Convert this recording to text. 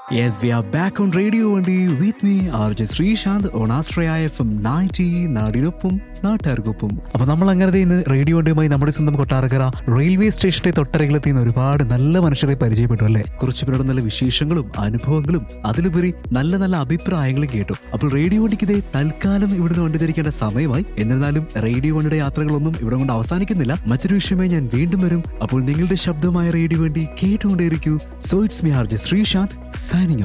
Yes, we are back on Radio Vandi with me, RJ Sreesanth on Astraya FM 90 നാടിനൊപ്പം നാട്ടുകാർക്കൊപ്പം അപ്പൊ നമ്മൾ അങ്ങനെ ഇന്ന് റേഡിയോ വണ്ടിയുമായി നമ്മുടെ സ്വന്തം കൊട്ടാരക്കര റെയിൽവേ സ്റ്റേഷന്റെ തൊട്ടരകിലെത്തി നിന്ന് ഒരുപാട് നല്ല മനുഷ്യരെ പരിചയപ്പെട്ടു അല്ലേ കുറച്ചു പേരുടെ നല്ല വിശേഷങ്ങളും അനുഭവങ്ങളും അതിലുപരി നല്ല നല്ല അഭിപ്രായങ്ങളും കേട്ടു അപ്പോൾ റേഡിയോ വണ്ടിക്ക് ഇതേ തൽക്കാലം ഇവിടുന്ന് വണ്ടി ധരിക്കേണ്ട സമയമായി എന്നിരുന്നാലും റേഡിയോ വണ്ടിയുടെ യാത്രകളൊന്നും ഇവിടെ കൊണ്ട് അവസാനിക്കുന്നില്ല മറ്റൊരു വിഷയമായി ഞാൻ വീണ്ടും വരും അപ്പോൾ നിങ്ങളുടെ ശബ്ദമായ റേഡിയോ വണ്ടി കേട്ടുകൊണ്ടേയിരിക്കൂ so it's me R J Sreesanth signing